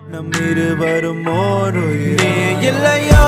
நம் இருவரும் ஓர் உயிரே இல்லையா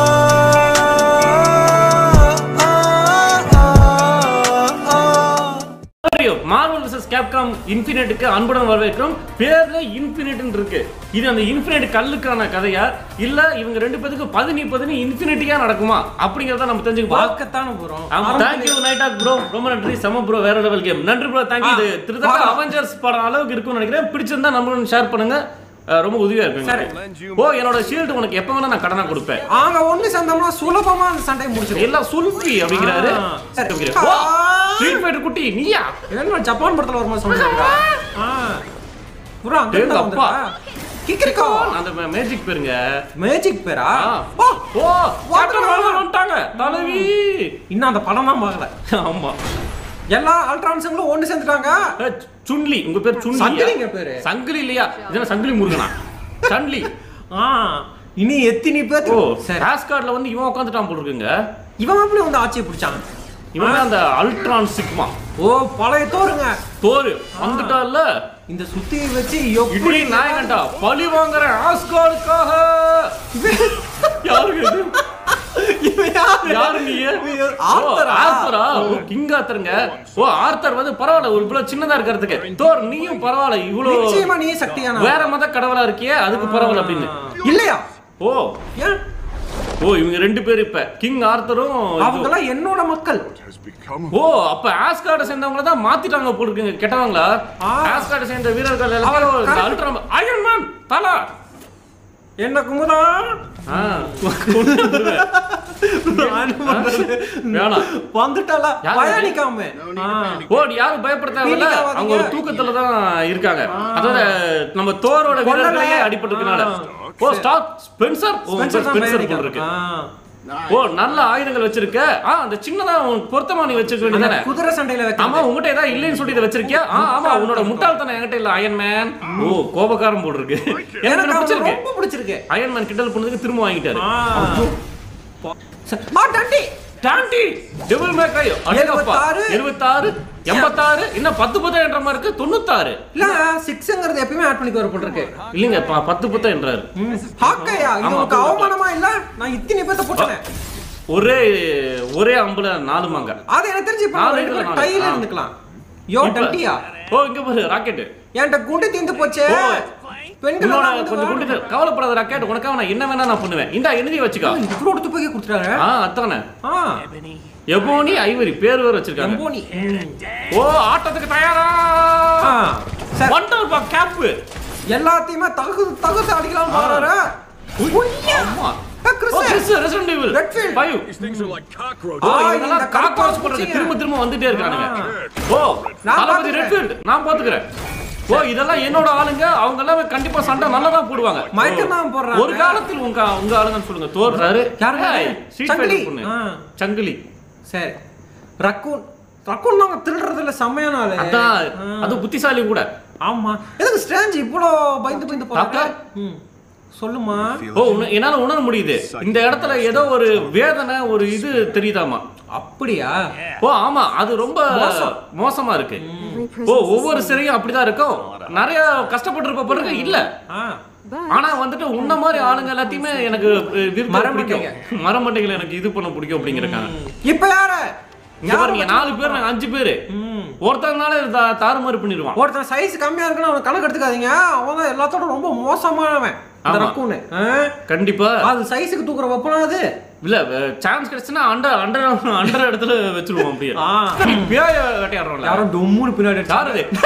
மாரியோ மார்வல் vs கேப்காம் இன்ஃபினிட்டுக்கு அன்புடன் வரவேற்கிறோம் பேர்ல இன்ஃபினிட்னு இருக்கு இது அந்த இன்ஃபினிட் கல்லுக்கான கதையா இல்ல இவங்க ரெண்டு பேத்துக்கு பதினி பதினி இன்ஃபினிட்டியா நடக்குமா அப்படிங்கறத நம்ம தெரிஞ்சுக்க பார்க்கத்தானே போறோம் ஆமா தேங்க்யூ நைட் ஆக் ப்ரோ ரொம்ப நன்றி செம ப்ரோ வேற லெவல் கேம் நன்றி ப்ரோ தேங்க்யூ இது திருத்தக்க பார்க்கலாம். அவெஞ்சர்ஸ் படம் அளவுக்கு இருக்கும்னு நினைக்கிறேன் பிடிச்சிருந்தா நம்மளும் ஷேர் பண்ணுங்க அஹ் ரொம்ப உதவியா சரி. இருக்கும் ஓ என்னோட ஷீல்டு உனக்கு எப்ப வேணா நான் கடனா கொடுப்பேன் ஆங்க ஒண்ணு சேர்ந்தோம்னா சுலபமா அந்த சண்டையை முடிச்சிடும் எல்லாம் சுல்பி அப்படிங்கிறாரு ஆ, சரி. ஸ்ட்ரீட் ஃபைட்டர் குட்டி நீயா என்ன ஜப்பான் படத்துல வருமா சொல்றீங்களா ஆ புரா அங்க டேய், இருந்தா அப்பா. வந்திருக்கா கிக்கிரிக்கோ அந்த மேஜிக் பேருங்க மேஜிக் பேரா ஆ. ஓ ஓ வாட்டர் வாட்டர் மெலன் வந்துட்டாங்க தலைவி இன்னும் அந்த படம் தான் பார்க்கல ஆமா எல்லா அல்ட்ரான்ஸுங்களும் ஒண்ணு சேர்ந்துட்டாங்க ஏ, சுன்லி உங்க பேர் சுன்லி சங்கிலிங்க பேரு. சங்கிலி இல்லையா இதென்ன சங்கிலி முருகனா சன்லி ஆ இனி எத்தினி ஓ பேர் சரி ராஸ்கார்ட்ல வந்து இவன் உட்காந்துட்டான் போல இருக்குங்க இவன் எப்படி வந்து ஆட்சியை பிடிச்சான் இவன் தான் அந்த அல்ட்ரான் சிக்மா ஓ பழைய தோருங்க தோரு வந்துட்டான்ல இந்த சுத்தியை வச்சு எப்படி இட்லி நாயகன்டா பழி வாங்குறேன் ஆஸ்கார்டுக்காக யாருக்கு இது? இவன் யாரு? யாரு நீ இவன் ஆர்த்தரா? ஆர்த்தரா ஓ கிங் ஆர்த்தருங்க ஓ ஆர்த்தர் வந்து பரவாயில்ல ஒரு இவ்வளவு சின்னதா இருக்கிறதுக்கு தோர் நீயும் பரவாயில்ல இவ்வளவு நிச்சயமா நீ சக்தியான வேற மத கடவுளா இருக்கியே அதுக்கு பரவாயில்ல அப்படின்னு இல்லையா ஓ ஏன் ஓ இவங்க ரெண்டு பேர் இப்ப கிங் ஆர்த்தரும் அவங்க எல்லாம் என்னோட மக்கள் ஓ அப்ப ஆஸ்கார்ட சேர்ந்தவங்கள தான் மாத்திட்டாங்க போல இருக்குங்க கெட்டவங்களா ஆ. ஆஸ்கார்ட சேர்ந்த வீரர்கள் அவர் எல்லாரும் correct. அல்ட்ரா அயன் மேன் தலா என்ன குமுதா ஆ, கொண்டு வந்துருவேன். வேணாம் வந்துட்டால யாரு? பயணிக்காம ஆ. ஓ நீ யாரும் பயப்பட தேவையில்ல பீலிக்காவாதீங்க. அவங்க ஒரு தூக்கத்துல தான் இருக்காங்க அதாவது நம்ம தோரோட கொல்லல. வீரர்களையே அடிபட்டிருக்கனால ஓ ஸ்டார் ஸ்பென்சர் ஓ ஸ்பென்சர் தான் ஸ்பென்சர் போல பயணிக்காம. இருக்கு ஆ. ஓ நல்ல ஆயுதங்கள் வச்சிருக்க ஆ அந்த சின்னதா உன் பொருத்தமா நீ வச்சிருக்க அந்த வேண்டியதானே குதிரை சண்டையில ஆமா வைக்க உங்ககிட்ட ஏதாவது இல்லைன்னு சொல்லி இதை வச்சிருக்கியா ஆ ஆமா உன்னோட முட்டாள்தனம் என்கிட்ட இல்ல அயன் மேன் ஓ கோபக்காரம் போல் இருக்கு எனக்கு எனக்கு அவனை பிடிச்சிருக்கு ரொம்ப பிடிச்சிருக்கு அயன் மேன் கிண்டல் பண்ணதுக்கு திரும்ப வாங்கிட்டாரு ஆ. ச- ஆ, டண்டி. டாண்டி டெபிள் மேக்கை அடேங்கப்பா 76. 76 86 இன்னும் 10 பத்து என்ற மாதிரி இருக்கு 96 இல்ல சிக்ஸ்ங்கிறது எப்பயுமே ஆட் பண்ணிக்க வர போட்டிருக்கு இல்லைங்க ப- பத்து பத்து என்றாரு ஹாக்கையா இது ஆமா, உனக்கு அப்படி அவமானமா இல்ல நான் இத்தனை பேத்த போட்டேன் ஒரே ஒரே அம்புல நாலு மாங்க அது எனக்கு தெரிஞ்சு இப்ப நாலு நம்ம ரெண்டு இதுல பேரும் நாலு. டைல ஆ. இருந்துக்கலாம் யோ இப்ப- டண்டியா ஓ இங்க பாரு ராக்கெட் என்கிட்ட குண்டு தீந்து போச்சே ஓ. பெண்கள் உன்னோட எல்லாம் வந்து கொஞ்சம் குண்டு கவலைப்படாத ராக்கெட் உனக்காக நான் என்ன வேணா நான் பண்ணுவேன் இந்த எழுதி வச்சுக்கோ இவ்வளவு எடுத்து போய் கொடுத்துட்டாரு ஆ அத்தானே ஆ எபோனி ஐவரி பேர் வேற வச்சிருக்காங்க எம்போனி ஓ ஆட்டத்துக்கு தயாரா ஆ சரி வண்டர் பா கேப் எல்லாத்தையுமே தகு தகுத்து அடிக்கலாம் பாக்குறாரு ஆமா ஏ, கிறிஸ். ஓ Chris resident evil Redfield. 5 These things are like cockroaches. ஓ ஆ, இவங்கெல்லாம் இந்த காக்ரோச் கருப்பான் போடுறது பூச்சிங்க. திரும்ப திரும்ப வந்துட்டே இருக்கானுங்க ஆ. ஓ நான் தளபதி பாத்துக்கிறேன். ரெட்ஃபீல்ட் நான் பாத்துக்கிறேன் ஓ இதெல்லாம் என்னோட ஆளுங்க அவங்க எல்லாமே கண்டிப்பா சண்டை நல்லா தான் போடுவாங்க மயக்கம் ஓ, தான் போடுறாங்க. ஒரு காலத்தில் உங்க உங்க ஆளுங்கன்னு சொல்லுங்க தோறாரு யாருங்க? சங்கிலி. பொண்ணு ஆ. சங்கிலி சரி ரக்கூன் ரக்கூன் நாங்க திருடுறதுல செம்மையான ஆளு அதான் ஆ. அது புத்திசாலி கூட ஆமா எதுக்கு ஸ்ட்ரேஞ்ச் இவ்வளோ பயந்து பயந்து போறாங்க தாத்தா? ம் சொல்லுமா ஓ உன்ன- என்னால உணர முடியுது இந்த இடத்துல ஏதோ ஒரு வேதனை ஒரு இது தெரியுதாமா அப்படியா ஓ ஆமா அது ரொம்ப மோசம். மோசமா இருக்கு ஓ ஒவ்வொரு சிறையும் அப்படிதான் இருக்கும் நிறைய கஷ்டப்பட்டு இருப்ப பிறகு இல்ல ஆ ஆனா வந்துட்டு உன்ன மாதிரி ஆளுங்க எல்லாத்தையுமே எனக்கு அஹ், விருப்பம் மரமண்டைங்க. பிடிக்கும் மரமண்டைகளை எனக்கு இது பண்ண பிடிக்கும் அப்படிங்கிறக்காங்க இப்ப யாரு இங்க பாருங்க நாலு பேர் நாங்க அஞ்சு பேரு ம். ஒருத்தங்கனால தா- தாறுமாறு பண்ணிடுவான் ஒருத்தன் சைஸ் கம்மியா இருக்குன்னு அவனை கணக்கு எடுத்துக்காதீங்க அவன் தான் எல்லாத்தோட ரொம்ப மோசமானவன் இந்த ஆமா. ரக்கூனு ஆ? கண்டிப்பா அது சைஸுக்கு தூக்குற வெப்பனா அது இல்ல சான்ஸ் கிடைச்சுன்னா அண்டர் அண்டர் அண்டர் இடத்துல வச்சிருவோம் அப்படியே ஆ. பேய வேட்டையாடுறோம்ல யாரோ டொம்முன்னு பின்னாடி அடிச்சா. யாரு அது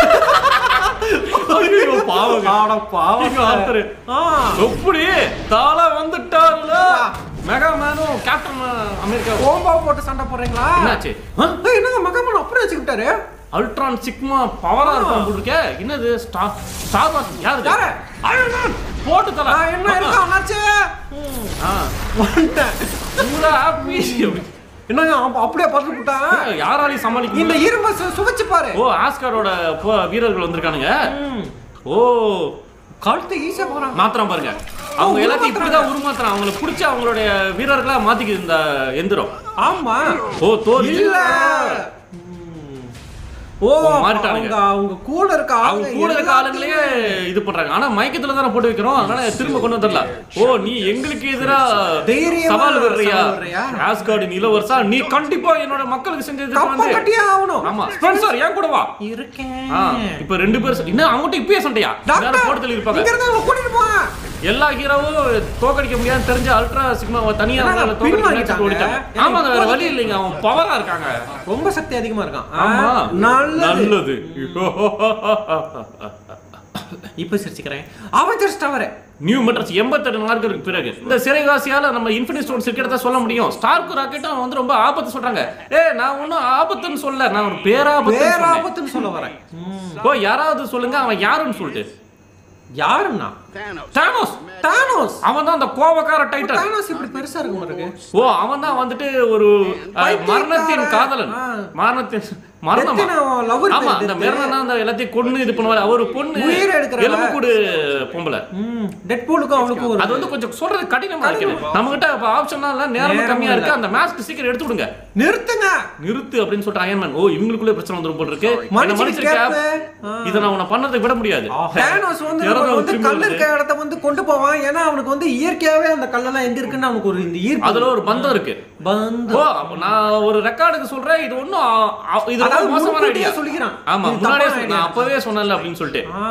ஐயோ, பாவங்க. ஆட பாவம் இங்க ஒருத்தரு. ஆ எப்படி தால வந்துட்டார்ல மெகா மேனும் கேப்டன் அமெரிக்கா கோம்பா போட்டு சண்டை போடுறீங்களா என்னாச்சு ஆ? ஏய், என்னங்க மகமன் அப்படியே வச்சுக்கிட்டாரு அல்ட்ரான் சிக்மா பவரா இருக்கும் போல இருக்கே என்னது ஸ்டார் ஸ்டார் வார்ஸ் யாரு யாரு? அயர்ன் மேன் போட்டு தல ஆ, என்ன இருக்கா அண்ணாச்சி ஆ வந்துட்டேன் பூரா ஹாப்பி என்னங்க அப்ப- அப்படியே பறந்து விட்டான் யாராலையும் சமாளிக்க இந்த முடியல. இரும்ப சு- சுவைச்சு பாரு ஓ ஆஸ்காரோட போ- வீரர்கள் வந்திருக்கானுங்க ம். ஓ கழுத்து ஈஸியா போறான் மாத்திரம் பாருங்க அவங்க ஓ, எல்லாத்தையும் உருமாத்துறாங்க. இப்படிதான் உருமாத்துறான் அவங்களை பிடிச்சி அவங்களுடைய வீரர்களா மாத்திக்குது இந்த எந்திரம் ஆமா ஓ தோல் இல்ல ம். ஓ மாறிட்டானுங்க அவங்க அவங்க கூட இருக்க அவங்க கூட இருக்க ஆளுங்களே இது பண்றாங்க ஆனா மயக்கத்துல தானே போட்டு வைக்கிறோம் அதனால திரும்ப கொண்டு வந்துடல ஓ நீ எங்களுக்கு எதிரா தைரியமா சவால் விடுறியா சவால் விடுறியா? ஆஸ்கார்டின் இளவரசா நீ கண்டிப்பா என்னோட மக்களுக்கு செஞ்சது கப்ப வந்து கட்டியே ஆகணும் ஆமா ஸ்பான்சர் ஏன் கூட வா இருக்கேன் ஆ, இப்ப ரெண்டு பேர் சொ- இன்னும் அவங்ககிட்ட இப்பயே சண்டையா டாக்டர் போட்டத்தில் இருப்பாங்க இங்க இருந்து அவங்க கூட்டிட்டு போங்க எல்லா ஹீரோவும் தோக்கடிக்க முடியாது தெரிஞ்ச அல்ட்ரா சிக்மா தனியா என்னடா, அவங்கள பின் தோக்கடிக்க வாங்கிட்டாங்க? ஓடிட்டாங்க எனக்கு ஆமாங்க வேற இப்போதைக்கு- வழி இல்லைங்க அவன் பவரா இருக்காங்க ரொம்ப சக்தி அதிகமா இருக்கான் ஆ, ஆமா நல்லது நல்லது இப்ப சிரிச்சுக்கிறேன் அவன் சிரிச்சிட்டான் வர நியூ மெட்ரஸ் எண்பத்தெட்டு நாட்களுக்கு பிறகு இந்த சிறைவாசியால நம்ம இன்ஃபினிட் ஸ்டோன்ஸ் இருக்கிறத சொல்ல முடியும் ஸ்டார்க்கு ராக்கெட்டும் வந்து ரொம்ப ஆபத்து சொல்றாங்க ஏ நான் ஒன்றும் ஆபத்துன்னு சொல்ல நான் ஒரு பேராபத்து பேராபத்துன்னு சொல்ல வரேன் ஓ யாராவது சொல்லுங்க அவன் யாருன்னு சொல்லிட்டு யாருன்னா தானோஸ் தானோஸ் அவன் தான் அந்த கோபக்கார டைட்டன் தானோஸ் இப்படி பெருசா இருக்க மாட்டேங்குது ஓ அவன் தான் வந்துட்டு ஒரு அஹ், பைத்தியக்காரன். மரணத்தின் காதலன் ஆ. மரணத்தின் மரணமா எத்தனை அவன் lover ஆமா பேர் அந்த இருக்கு? மிரணனா அந்த எல்லாத்தையும் கொன்னு இது பண்ணுவாரு அவர் பொண்ணு உயிரை எடுக்கிறவ. எலும்பு கூடு பொம்பளை ம் டெட் பூலுக்கும் அவனுக்கும் ஒரு அது வந்து கொஞ்சம் சொல்றது கடினமா இருக்கு நம்ம கிட்ட இப்ப ஆப்ஷன்லாம் இல்ல நேரம் நேரமும் கம்மியா இருக்கு இல்ல. அந்த மாஸ்க் சீக்கிரம் எடுத்து விடுங்க நிறுத்துங்க நிறுத்து அப்படின்னு சொல்லிட்டு அயன்மேன் ஓ இவங்களுக்குள்ளே பிரச்சனை வந்துரும் போல இருக்கு என்ன மன்னிச்சு மன்னிச்சிருக்க கேப்பு. ஆ. இதை நான் உன்னை பண்ணதை விட முடியாது தானோஸ் வந்து இறந்தவன் நமக்கு வந்து திரும்பி கல் வருது. இருக்க இடத்த வந்து கொண்டு போவான் ஏன்னா அவனுக்கு வந்து இயற்கையாவே அந்த கல்லெல்லாம் எங்க இருக்குன்னு அவனுக்கு ஒரு இந்த ஈர்ப்பு அதுல ஒரு பந்தம் இருக்கு பந்து ஓ அப்ப நான் ஒரு ரெக்கார்டுக்கு சொல்றேன் இது ஒண்ணும் அ- அ- இது ரொம்ப அதாவது மோசமான முன்கூட்டியே ஐடியா சொல்லிக்கிறான் ஆமா இது முன்னாடியே தப்பான சொன்ன- idea. நான் அப்பவே சொன்னேன்ல அப்படின்னு சொல்லிட்டு ஆ,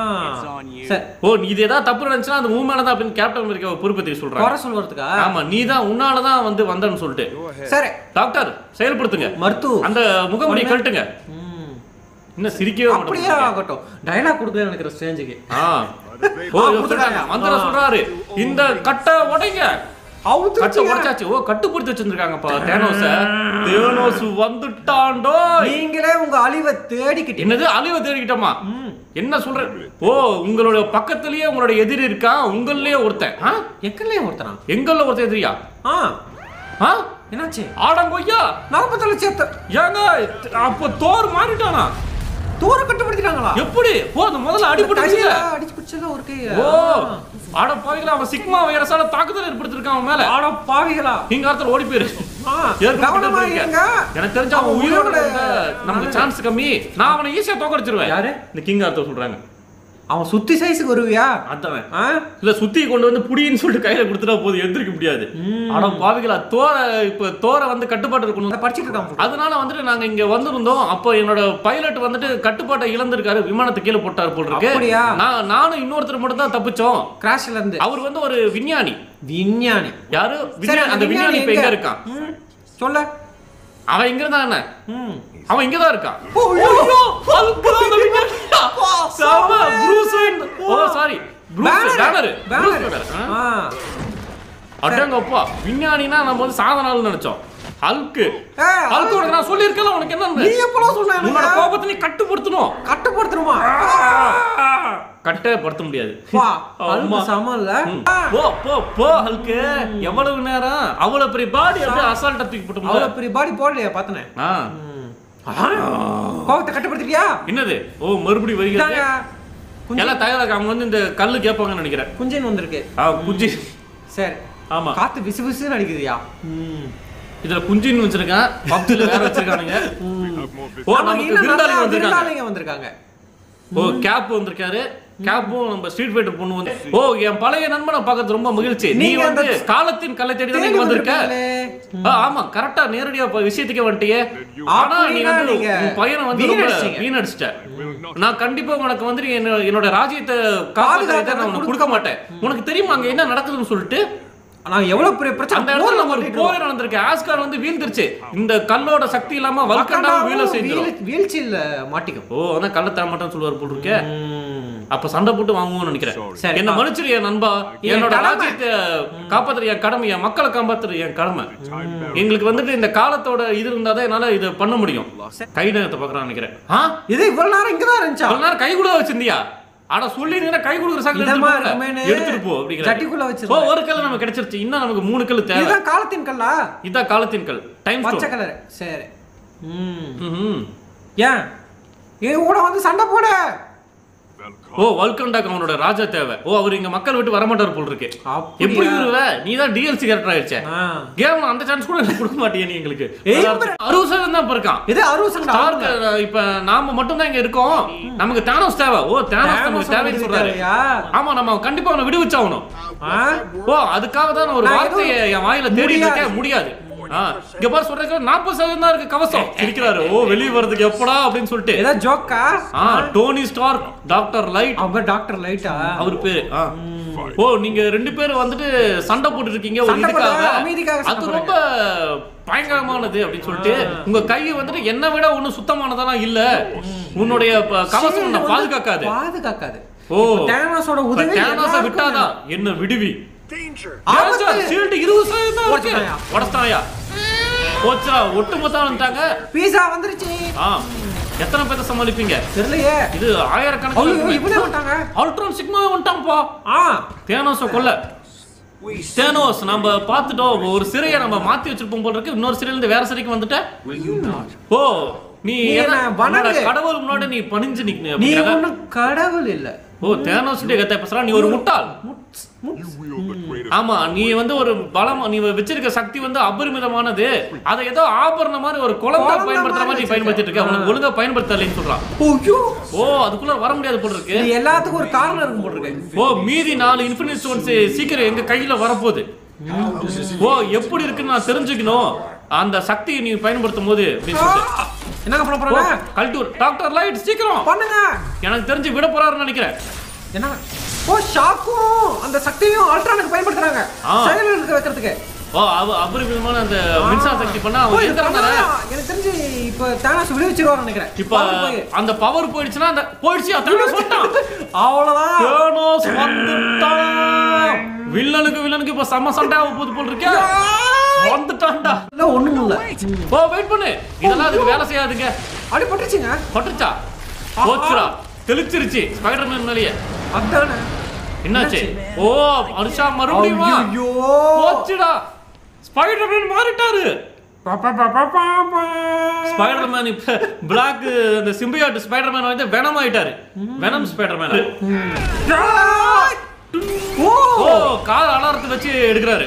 சரி ஓ நீ இது ஏதாவது தப்பு நடந்துச்சுன்னா அது உன் மேலதான் அப்படின்னு கேப்டன் அமெரிக்கா பொறுப்பத்தை சொல்றாங்க குறை சொல்றதுக்கா ஆமா நீ தான் உன்னாலதான் வந்து வந்தேன்னு சொல்லிட்டு சரி டாக்டர் செயல்படுத்துங்க மருத்துவ அந்த முகமுடியை கழட்டுங்க ம். இன்னும் சிரிக்கவே அப்படியே மாட்டேன் ஆகட்டும் டயலாக் கொடுக்கல நினைக்கிற ஸ்டேஜுக்கு ஆ ஓ ஆ, இவர் கொடுத்துட்டாங்க. சொல்றாங்க மந்திரம் சொல்றாரு இந்த கட்டை உடைங்க கட்டை அவுத்து உடைச்சாச்சு ஓ கட்டுப்படுத்தி வச்சிருக்காங்கப்பா தேனோஸ தேனோஸ் வந்துட்டாண்டோ நீங்களே உங்க அழிவை தேடிக்கிட்டீங்க என்னது அழிவை தேடிக்கிட்டோமா ம். என்ன சொல்ற ஓ உங்களோட பக்கத்துலயே உங்களோட எதிரி இருக்கான் உங்களே ஒருத்தன் ஆ? எக்கல்லையும் ஒருத்தனா எங்கள்ல ஒருத்தன் எதிரியா ஆ ஆ என்னாச்சு ஆடங்கொய்யா நாற்பத்தேழு சேர்த்து ஏங்க அப்ப தோர் மாறிட்டானா தூர கட்டுப்படுத்திட்டாங்களா எப்படி ஓ அந்த முதல்ல அடிபட்டு கையில அடிச்சு பிடிச்சல ஒரு கை ஓ ஆட பாவிகளா அவன் சிக்மா வைரஸால தாக்குதல் ஏற்படுத்திருக்கான் அவன் மேல ஆட பாவிகளா நீங்க ஆத்துல ஓடி போயிரு ஆ, ஏற்கனவே கவனமா போயிருக்க. இருங்க எனக்கு தெரிஞ்ச அவன் அவன் உயிரோட உயிரோட இருந்தா நமக்கு சான்ஸ் கம்மி நான் அவனை ஈஸியா தோக்கடிச்சிருவேன் யாரு? இந்த கிங் ஆர்த்தர் சொல்றாங்க அவன் சுத்தி சைஸுக்கு வருவியா அதான் ஆ? இல்ல சுத்தி கொண்டு வந்து புடின்னு சொல்லிட்டு கையில கொடுத்துட்டா போதும் எந்திரிக்க முடியாது ஆனா பாவிகளா தோர இப்ப தோர வந்து கட்டுப்பாட்டு இருக்கணும் அதை படிச்சிட்டு இருக்கான் போல. அதனால வந்துட்டு நாங்க இங்க வந்திருந்தோம் அப்போ என்னோட பைலட் வந்துட்டு கட்டுப்பாட்டை இழந்திருக்காரு விமானத்தை கீழே போட்டாரு போல் இருக்கு அப்படியா? நான் நானும் இன்னொருத்தர் மட்டும் தான் தப்பிச்சோம் கிராஷ்ல இருந்து அவர் வந்து ஒரு விஞ்ஞானி விஞ்ஞானி யாரு சரி, விஞ்ஞானி அந்த விஞ்ஞானி இப்ப எங்க இருக்கான் ம், சொல்ல அவன் இங்க இருந்தா என்ன ம். அவன் இங்க தான் இருக்கான் ஓ, ஐயோ, ஐயோ. அதுக்குதான் அந்த விஞ்ஞானி. செம, ப்ரூஸ் வெயின். ஓ sorry Bruce Banner. Banner Bruce Banner. Banner ஆ. ஆ. அடங்கப்பா விஞ்ஞானினா நம்ம வந்து சாதனால நினைச்சோம் ஹல்க்கு ஏய், ஹல்க்கு உனக்கு நான் சொல்லியிருக்கேன் உனக்கு நீ என்ன எப்பலாம் சொன்ன எனக்கு? உன்னோட கோபத்தை நீ கட்டுப்படுத்தணும் கட்டுப்படுத்தணுமா கட்டப்படுத்த முடியாது வா ஆமா. அழுக்கு சமம் இல்ல ம். போ போ போ ஹல்க்கு எவ்வளவு நேரம் அவ்வளவு பெரிய பாடி அப்படியே அசால்ட்டா தூக்கி போட்டு அவ்வளவு பெரிய பாடி போடலையா பார்த்தனே ஆ கோபத்தை கட்டுப்படுத்திட்டியா என்னது ஓ மறுபடியும் வருகிறது இதாங்க. குஞ்சு- எல்லாம் தயாராக அவங்க வந்து இந்த கல்லு கேட்பாங்கன்னு நினைக்கிறேன் குஞ்சன் வந்திருக்கு ஆ குஞ்சி சரி ஆமா காத்து விசு விசுன்னு அடிக்குதுயா ம். இதுல குஞ்சின்னு வச்சிருக்கேன் பப்ஜில வேற வச்சிருக்கானுங்க ஓ ஆமா, நமக்கு இன்னும் விருந்தாளி நிறைய வந்திருக்காங்க விருந்தாளிங்க வந்திருக்காங்க ஓ கேப் வந்திருக்காரு கேப்பும் நம்ம ஸ்ட்ரீட் ஃபைட்டர் பொண்ணு வந்து ஓ என் பழைய நண்பனை பார்க்கறது ரொம்ப மகிழ்ச்சி நீ நீங்க வந்து அந்த- காலத்தின் கல்லை தேடி தான் தேடி இங்க வந்திருக்க வந்திருக்கீங்களே. ஆ, ஆமா கரெக்டா நேரடியா இப்ப விஷயத்துக்கே வந்துட்டியே ஆனா நீ அப்படின்னா வந்து நீங்க உன் பையனை வந்து ரொம்ப வீணடிச்சிட்டீங்க. வீணடிச்சிட்ட நான் கண்டிப்பா உனக்கு வந்து நீ என்ன- என்னோட ராஜ்யத்தை காப்பாற்ற நான் உனக்கு கொடுக்க மாட்டேன் உனக்கு தெரியுமா அங்க என்ன நடக்குதுன்னு சொல்லிட்டு நான் எவ்வளவு பெரிய பிரச்சனை அந்த இடத்துல போர்ல நம்ம ஒரு மாட்டிட்டு போரே நடந்திருக்கு ஆஸ்கார் வந்து வீழ்ந்துருச்சு இந்த கல்லோட சக்தி இல்லாம வல்கண்டா வீழ செஞ்சிடும் வீழ்- வீழ்ச்சியில மாட்டிக்கும் ஓ அதான் கல்ல தர மாட்டேன்னு சொல்லுவார் போல் இருக்கே ம். அப்ப சண்டை போட்டு வாங்குவோம்னு நினைக்கிறேன் சரி. என்ன மன்னிச்சிரு என் நண்பா என் என்னோட கடமை. ராஜ்யத்தை காப்பாத்துற என் கடமை என் மக்களை காப்பாத்துற என் கடமை எங்களுக்கு வந்துட்டு இந்த காலத்தோட இது இருந்தாதான் என்னால இதை பண்ண முடியும் கை நேரத்தை பாக்குறான்னு நினைக்கிறேன் ஆ இது இவ்வளவு நேரம் இங்கதான் இருந்துச்சா இவ்வளவு நேரம் கை கூட வச்சிருந்தியா ஆனா சொல்லி கை கொடுக்குற சாக்கு இதமா எடுத்துட்டு இருக்குமேன்னு போ. எடுத்துட்டு போ அப்படிங்கிற ஜட்டிக்குள்ள ஓ வச்சிருந்தேன். ஒரு கல் நமக்கு கிடைச்சிருச்சு இன்னும் நமக்கு மூணு கல் தேவை இதுதான் காலத்தின் கல்லா இதான் காலத்தின் கல் டைம் பச்சை கலர் சரி ம் ம் ஏன் என் கூட வந்து சண்டை போட ஓ வல்கண்டாக் அவனோட ராஜா தேவை ஓ அவர் இங்க மக்கள் விட்டு வரமாட்டார் போல் இருக்கு அப்படியா? எப்படி வருவ நீ தான் டிஎல்சி கேரக்டர் ஆயிடுச்சே ஆ. கேம்ல அந்த சான்ஸ் கூட எனக்கு கொடுக்க மாட்டியா நீ எங்களுக்கு ஏய், அறுபது சதவீதம் தான் இப்ப இருக்கான் இது அறுபது செகண்ட் ஸ்டார்க் இப்ப நாம மட்டும் தான் இங்க இருக்கோம் நமக்கு தேனோஸ் தேவை ஓ தேனோஸ் நமக்கு தேவைன்னு சொல்றாரு ஆமா நம்ம கண்டிப்பா அவனை விடுவிச்சாகணும் ஓ அதுக்காக தான் நான் ஒரு நான் வார்த்தையை என் வாயில தேடிட்டு முடியாது. இருக்கேன் முடியாது ஆ, இங்க பாரு சொல்றதுக்கு நாற்பது சதவீதம் தான் இருக்கு கவசம் சிரிக்கிறாரு ஓ வெளிய வர்றதுக்கு எப்படா அப்படின்னு சொல்லிட்டு ஏதோ ஜோக்கா ஆ டோனி ஸ்டார்க் டாக்டர் லைட் அவர் டாக்டர் லைட்டா அவர் பேரு ஆ. ஓ நீங்க ரெண்டு பேரும் வந்துட்டு சண்டை போட்டு இருக்கீங்க ஒரு சண்டை இதுக்காக போடுறது, அமைதிக்காக சண்டை அது ரொம்ப பயங்கரமானது அப்படின்னு சொல்லிட்டு உங்க கை வந்துட்டு என்னை விட ஒண்ணும் சுத்தமானதெல்லாம் இல்ல உன்னுடைய ப- கவசம் உன்னை பாதுகாக்காது பாதுகாக்காது ஓ தேனோஸோட இப்ப உதவி தேனோஸை எல்லாருக்கும் விட்டாதா என்ன விடுவி ஆபத்து. ஷீல்டு இருபது சதவீதம் தான் இருக்கு உடைச்சிட்டாயா? உடச்சிட்டாயா போச்சுடா ஒட்டுமொத்தம் வந்துட்டாங்க பீஸா வந்துருச்சு ஆ எத்தனை பேர்த்த சமாளிப்பீங்க தெரியலையே இது ஐயோ, ஆயிரக்கணக்கில் இவனே வந்துட்டாங்க அல்ட்ரான் சிக்மா வந்துட்டான்ப்பா ஆ தேனோஸை கொல்ல தேனோஸ் நம்ம பார்த்துட்டோம் ஒரு சிறையை நம்ம மாத்தி வச்சிருப்போம் போல இருக்கு இன்னொரு சிறையில இருந்து வேற சிறைக்கு வந்துட்ட ஓ நீ நீ என்ன என்ன வணங்கு. உன்னோட கடவுள் முன்னாடி நீ பணிஞ்சு நீ நிக்க ஒண்ணும் கடவுள் இல்ல ஓ தேனோஸ் கத்த பேசுறா நீ ஒரு முட்டாள் ஆமா நீ வந்து ஒரு பலம் நீ வச்சிருக்க சக்தி வந்து அபரிமிதமானது அதை ஏதோ ஆபரண மாதிரி ஒரு குழந்தை குழந்தை பயன்படுத்துற மாதிரி நீ மாதிரி பயன்படுத்திட்டு இருக்க உனக்கு ஒழுங்கா பயன்படுத்தலைன்னு சொல்றான் ஐயோ ஓ அதுக்குள்ள வர முடியாது போல இருக்கு இது எல்லாத்துக்கும் ஒரு காரணம் இருக்கும் போல இருக்கு ஓ மீதி நாலு இன்ஃபினிட் ஸ்டோன்ஸ் சீக்கிரம் எங்க கையில வரப்போகுது ஓ எப்படி இருக்குன்னு நான் தெரிஞ்சுக்கணும் அந்த சக்தியை நீ பயன்படுத்தும் போது அப்படின்னு சொல்லிட்டு. என்னங்க பண்ண ஓ, போறாங்க கல்டூர் டாக்டர் லைட் சீக்கிரம் பண்ணுங்க எனக்கு தெரிஞ்சு விட போறாருன்னு நினைக்கிறேன் என்ன ஓ ஷாக்கும் அந்த சக்தியும் அல்ட்ரானுக்கு பயன்படுத்துறாங்க ஆ. செயலில் இருக்க வைக்கிறதுக்கு ஓ அவ அபரிமிதமான அந்த மின்சார சக்தி பண்ணா ஓ, அவன் இது இருக்கிறாங்க பண்ணா, எனக்கு தெரிஞ்சு இப்ப தேனாஸ் விடுவிச்சிருவாரு நினைக்கிறேன் இப்ப power போய். அந்த பவர் போயிடுச்சுன்னா அந்த போயிடுச்சு தேனோஸ் வந்துட்டான் அவ்வளவுதான் தேனோஸ் வந்துட்டான் வில்லனுக்கு வில்லனுக்கு இப்ப செம்ம சண்டை ஆக போகுது போல் இருக்கே வந்துட்டான்டா இல்ல ஒண்ணும் இல்ல ஓ வெயிட் பண்ணு இதெல்லாம் அதுக்கு வேலை செய்யாதுங்க அப்படி பட்டுச்சுங்க பட்டுச்சா போச்சுடா தெளிச்சிருச்சு ஸ்பைடர்மேன் மேலேயே அதானே என்னாச்சு ஓ அனுஷா மறுபடியும் ஐயோ போச்சுடா ஸ்பைடர்மேன் மாறிட்டாரு பா, பா, பா, பா, பா, பா. ஸ்பைடர்மேன் இப்ப பிளாக் அந்த சிம்பியாட் ஸ்பைடர்மேன் வந்து வெனம் ஆயிட்டாரு வெனம் ஸ்பைடர்மேன் ஏய்! ஓ ஓ கால் அலாரத்தை வச்சு எடுக்கிறாரு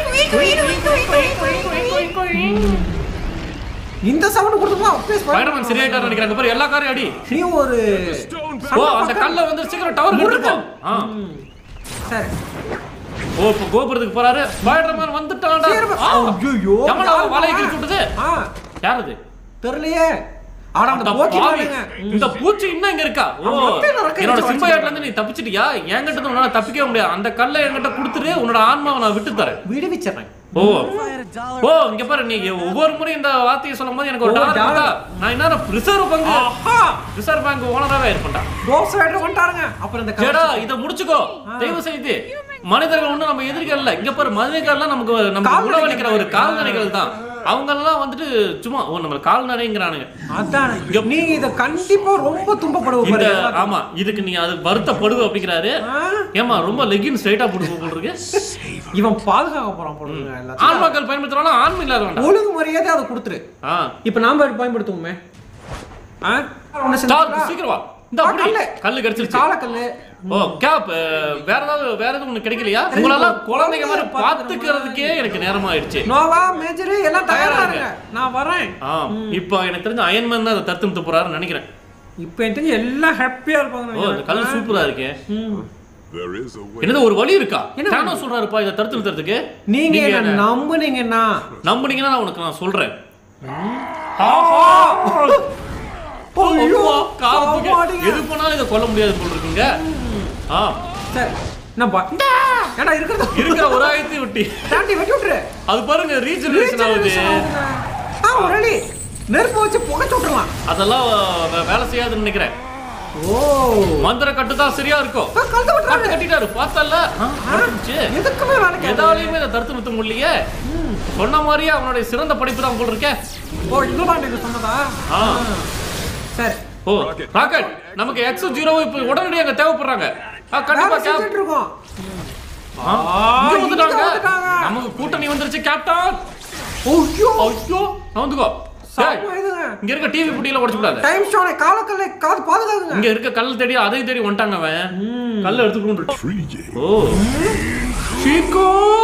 இந்த சவுண்ட் கொடுத்தா அப்படியே ஸ்பைடர்மேன் சரியாயிட்டாரு நினைக்கிறாங்க பாரு எல்லா காரையும் அடி நீ ஒரு ஓ அந்த கல்ல வந்து சீக்கிரம் டவர் கட்டிருப்போம் ஆ சரி ஓ இப்ப கோபுரத்துக்கு போறாரு ஸ்பைடர்மேன் வந்துட்டான்டா சீக்கிரம் ஆ. ஐயோ எவன்டா அவன் வலையை கிழிச்சு விட்டது ஆ யார் அது தெரியலையே ஆனா அந்த அந்த போக்கி பாவி. பாருங்க இந்த பூச்சி இன்னும் இங்க இருக்கா ஓ அவன் மொட்டையில ரெக்கை என்னோட வச்சு சிம்பையாட்ல இருந்து நீ தப்பிச்சிட்டியா என்கிட்ட இருந்து உன்னால தப்பிக்கவே முடியாது அந்த கல்லை என்கிட்ட கொடுத்துட்டு உன்னோட ஆன்மாவை நான் விட்டு தரேன் விடுவிச்சிடுறேன் ஓ ஓ இங்க பாரு நீ ஒவ்வொரு முறை இந்த வார்த்தையை சொல்லும் போது எனக்கு ஒரு ஒவ்வொரு டாலர் கொடுத்தா dollar. நான் என்ன ரிசர்வ் பங்கு ஆஹா ரிசர்வ் பேங்க் ஓனராவே இருப்பேன்டா கோஸ் ரைடர் வந்துட்டாருங்க அப்புறம் இந்த ஜடா இத முடிச்சுக்கோ தயவு செய்து மனிதர்கள் ஒண்ணும் நம்ம எதிரிகள் இல்ல இங்க பாரு மனிதர்கள்லாம் நமக்கு நமக்கு கால்நடைகள். உணவளிக்கிற ஒரு கால்நடைகள் தான் அவங்க எல்லாம் வந்துட்டு சும்மா ஓ நம்ம கால்நடைங்கிறானுங்க அதானே நீங்க இத கண்டிப்பா ரொம்ப துன்பப்படுவ இந்த பாருங்க ஆமா இதுக்கு நீ அது வருத்தப்படுவ அப்படிங்கிறாரு ஆ? ஏமா ரொம்ப லெகின் ஸ்ட்ரைட்டா போட்டு போல் இருக்கு இவன் பாதுகாக்க போறான் போடுங்க எல்லாத்தையும் ஆன்மாக்கள் பயன்படுத்துறாலும் ஆன்மை இல்லாத வேண்டாம் ஒழுங்கு மரியாதை அதை கொடுத்துரு ஆ இப்ப நாம அதை பயன்படுத்துவோமே ஆ? ஒண்ணு ஸ்டார் செஞ்சுட்டா? சீக்கிரம் வா இந்த ஆ, அப்படி கல்லு. கல்லு கிடைச்சிருச்சு காலக்கல்லு ஓ கேப் வேற ஏதாவது வேற எதுவும் உனக்கு கிடைக்கலையா உங்களெல்லாம் குழந்தைங்க மாதிரி பாத்துக்கிறதுக்கே எனக்கு நேரம் ஆயிடுச்சு நோவா மேஜர் எல்லாம் தயாரா தயாரா இருங்க நான் வரேன் ஆ இப்போ எனக்கு தெரிஞ்ச அயன்மேன் தான் அதை தடுத்து போறாருன்னு நினைக்கிறேன் இப்ப எனக்கு தெரிஞ்சு எல்லாம் ஹாப்பியா இருப்பாங்க ஓ இந்த கல் சூப்பரா இருக்கே ம். There is a way. என்னது ஒரு வழி இருக்கா என்ன தானோ சொல்றாருப்பா இதை தடுத்து நிறுத்துறதுக்கு நீங்க என்ன என்ன நம்புனீங்கன்னா நம்புனீங்கன்னா நான் உனக்கு நான் சொல்றேன் ஐயோ, காலத்துக்கு சாப்பாடுங்க. எது பண்ணாலும் இதை கொல்ல முடியாது போல் இருக்குங்க ஆ சரி நான் பா ஏடா இருக்கிறது இருக்கிற ஒரு ஆயத்தை விட்டி தாண்டி வெட்டி விட்டுரு அது பாருங்க ரீஜெனரேஷன் ஆகுது ஆ ஒரு அடி நெருப்பு வச்சு புகைச்சு விட்டுறலாம் அதெல்லாம் வே- வேலை செய்யாதுன்னு நினைக்கிறேன் ஓ மந்திர கட்டு தான் சரியா இருக்கும் ஆ, கழுத்து கட்டு விட்டுறாரு கட்டிட்டாரு பார்த்தல எதுக்குமே வேலைக்கு எதாலையுமே இதை தடுத்து நிறுத்த முடியலையே சொன்ன மாதிரியே அவனுடைய சிறந்த படிப்பு தான் போல் இருக்கே ஓ இதுதான் நீங்க சொன்னதா ஆ. சரி ஓ ராக்கெட் நமக்கு எக்ஸ் ஜீரோ இப்போ உடனடியாக அங்க தேவைப்படுறாங்க ஆ, கண்டிப்பா வேலை கேப் செஞ்சுட்டு இருக்கோம் ஆ, இங்க இங்க வந்துட்டாங்க வந்துட்டாங்க. நமக்கு கூட்டணி வந்துருச்சு கேப்டன் ஐயோ ஐயோ வந்துக்கோ சாமா இதுங்க இங்க இருக்க டிவி புட்டியில உடைச்சு கூடாது டைம் ஸ்டோனை காலக்கல்ல காது பாதுகாக்குங்க இங்க இருக்க கல் தேடி அதை தேடி வந்துட்டாங்க அவன் கல்ல எடுத்துக்கணும் ஓ சீக்கோ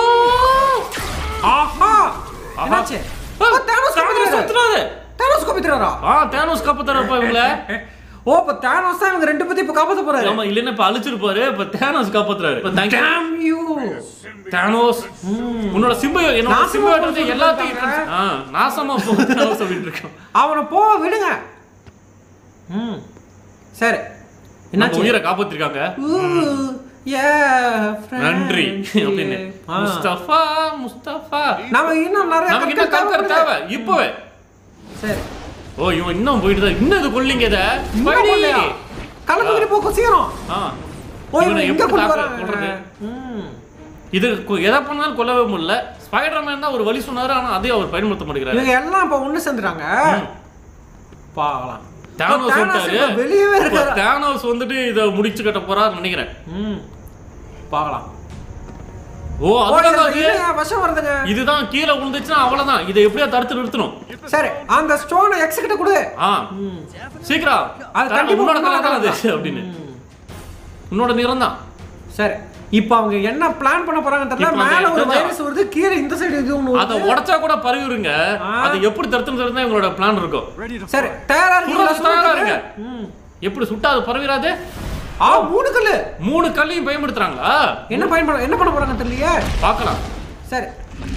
ஆஹா என்னாச்சு ஓ, தேனோஸ் காப்பாத்துறாரு. சுத்துறாரு தேனோஸ் காப்பாத்துறாரா ஆ தேனோஸ் காப்பாத்துறப்ப இவங்கள ஓ இப்ப தேனோஸ் தான் இவங்க ரெண்டு பேத்தையும் இப்ப காப்பாத்த போறாரு ஆமா இல்லன்னா இப்ப அழிச்சிருப்பாரு இப்ப தேனோஸ் காப்பாத்துறாரு இப்ப thank you. Damn you. Thanos உன்னோட சிம்பையோ என்னோட நாசமா சிம்பையோ போக எல்லாத்தையும் சொல்லிட்டு ஆ நாசமா போ தேனோஸ் சொல்லிட்டு இருக்கோம் அவனை போக விடுங்க ம் சரி நம்ம என்னாச்சு உயிரை காப்பாத்திருக்காங்க Ooh, yeah, நன்றி friendship. அப்படின்னு ஆ. முஸ்தபா முஸ்தபா நாம இன்னும் நிறைய நமக்கு இன்னும் கற்கள் கற்கர் தேவைப்படுது. தேவை இப்பவே சரி ஓ இவன் இன்னும் போயிட்டு தான் இன்னும் இது கொல்லிங்க இத இன்னும் படி. கொள்ளையா? கள்ளக்குதிரை போக்கு சீக்கிரம் ஆ ஓ இவனை இவன் இங்க எப்படி கொண்டு தாக்க- வராங்க கொல்றது? ம். இது கு- எதை பண்ணாலும் கொல்லவே முடியல ஸ்பைடர்மேன் தான் ஒரு வழி சொன்னாரு ஆனா அதையும் அவர் பயன்படுத்த மாட்டேங்கிறாரு இவங்க எல்லாம் இப்ப ஒண்ணு சேர்ந்துட்டாங்க பார்க்கலாம் தேனோஸ் தேனோஸ் வந்துட்டாரு இப்ப வெளியவே இப்ப இருக்காரு தேனோஸ் வந்துட்டு இத முடிச்சு கட்ட போறாரு நினைக்கிறேன் ம் பார்க்கலாம் ஓ ஓ, அதுதான் இது- அது. இது விஷம் வருதுங்க இதுதான் கீழே விழுந்துச்சுன்னா அவ்வளவுதான் இதை எப்படியா தடுத்து நிறுத்தணும் சரி அந்த ஸ்டோனை எக்ஸ் கிட்ட கொடு ஆ சீக்கிரம் அது அது கண்டிப்பா உன்னோட கலர் தான் அது உன்னோட அப்படின்னு உன்னோட நிறம் தான் சரி இப்போ அவங்க என்ன பிளான் பண்ண போறாங்கன்னு தெரியல இப்ப அந்த மேல ஒரு தெரிஞ்சா- வைரஸ் வருது கீழே இந்த சைடு இது ஒண்ணு அதை வருது. உடைச்சா கூட பரவிடுங்க ஆ. அதை எப்படி தடுத்துன்னு தெரிஞ்சா எங்களோட பிளான் இருக்கும் சரி தயாரா இருக்கீங்களா சுடுறது தயாரா இருங்க. ம். எப்படி சுட்டா அது பரவிடாது ஆ மூணு கல்லு மூணு கல்லையும் பயன்படுத்துறாங்களா என்ன பயன்பட என்ன பண்ண போறாங்க தெரியலையே பார்க்கலாம் சரி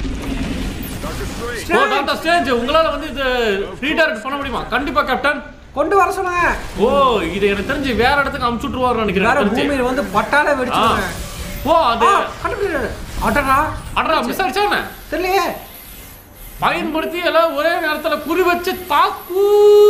ஓ டாக்டர் ஸ்ட்ரேஞ்ச் உங்களால வந்து இது ரீடைரக்ட் பண்ண முடியுமா கண்டிப்பா கேப்டன் கொண்டு வர சொல்லுங்க ஓ இது எனக்கு தெரிஞ்சு வேற இடத்துக்கு அமுச்சு விட்டுருவாருன்னு நினைக்கிறேன் வேற எனக்கு தெரிஞ்சு. பூமியில வந்து பட்டாலே ஆ. வெடிச்சுடுங்க ஓ அது ஆ, கண்டுபிடிக்கிறாரு அடடா அடரா மிஸ் ஆயிடுச்சா என்ன தெரியலையே பயன்படுத்தி எல்லாம் ஒரே நேரத்துல குறி வச்சு தாக்கு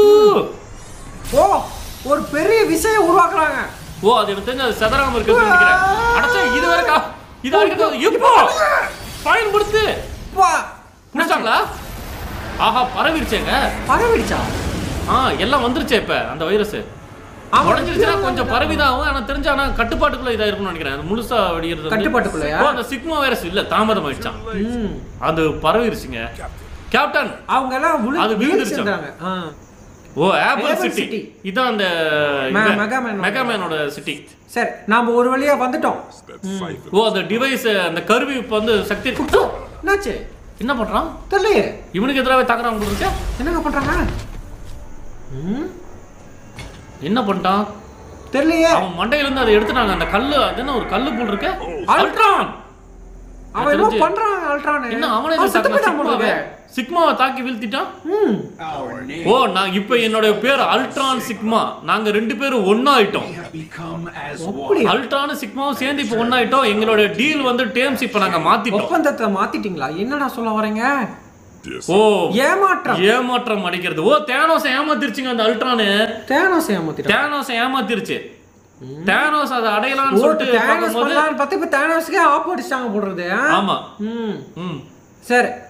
ஓ ஒரு பெரிய விஷயம் உருவாக்குறாங்க ஓ அது எனக்கு தெரிஞ்சு அது செதறாம இருக்குன்னு நினைக்கிறேன் அடச்சா இது வரைக்கா இது வரைக்கும் இப்போ பயன்படுத்து வா புடிச்சாங்களா ஆஹா பரவிருச்சேங்க பரவிடுச்சா ஆ எல்லாம் வந்துருச்சே இப்ப அந்த வைரஸ் ஆமா, உடஞ்சிருச்சுன்னா இது கொஞ்சம் பரவிதான் ஆகும் ஆனா தெரிஞ்சு ஆனா கட்டுப்பாட்டுக்குள்ள இதா இருக்கும்னு நினைக்கிறேன் அது முழுசா வெடிக்கிறது வந்து- கட்டுப்பாட்டுக்குள்ளயா? ஓ அந்த சிக்மா வைரஸ் இல்ல தாமதம் ஆயிடுச்சான் ம் அது பரவிருச்சுங்க கேப்டன் அவங்க எல்லாம் விழு- அது விழுந்துருச்சா? வீழ்ச்சின்றாங்க. ஆ ஓ ஆப்பிள் Apple சிட்டி City. இதான் அந்த மெ- மெகாமேனோட- மெகாமேனோட சிட்டி சரி நாம ஒரு வழியா வந்துட்டோம் ஓ அந்த டிவைஸ் அந்த கருவி இப்ப வந்து சக்தி ஓ, என்னாச்சு என்ன பண்றான் தெரியலையே இவனுக்கு எதிராக தாக்குறான் உங்களுக்கு என்னங்க பண்றாங்க ம் என்ன பண்ணிட்டான் தெரியலையே அவன் மண்டையில இருந்து அதை எடுத்துட்டாங்க அந்த கல்லு அது என்ன ஒரு கல்லு போல் இருக்கு அல்ட்ரான் அவன் என்ன தெரிஞ்சு- பண்றான் அல்ட்ரானு என்ன அவனே அவன் செத்து போயிட்டான் போல சிக்மாவை இருக்கு. சிக்மாவை தாக்கி வீழ்த்திட்டான் ம் ஓ நான் இப்போ என்னோட பேர் அல்ட்ரான் சிக்மா நாங்க ரெண்டு பேரும் ஒண்ணா ஆயிட்டோம் அப்படி அல்ட்ரான் சிக்மாவும் சேர்ந்து இப்போ ஒண்ணா ஆயிட்டோம் எங்களோட டீல் வந்து டேர்ம்ஸ் இப்போ நாங்க மாத்திட்டோம் ஒப்பந்தத்தை மாத்திட்டீங்களா என்னடா சொல்ல வரீங்க ஓ ஏமாற்றம் ஏமாற்றம் அடிக்கிறது ஓ தேனோஸ் ஏமாத்திருச்சுங்க அந்த அல்ட்ரானு தேனோஸ் ஏமாத்திட்டான் தேனோஸ் ஏமாத்திருச்சு தேனோஸ் அதை அடையலாம்னு ஓ சொல்லிட்டு தேனோஸ் பார்க்கும்போது பண்ணலாம்னு பார்த்து இப்ப தேனோஸ்க்கே ஆப் அடிச்சிட்டாங்க போடுறது ஆ? ஆமா ம் ம் சரி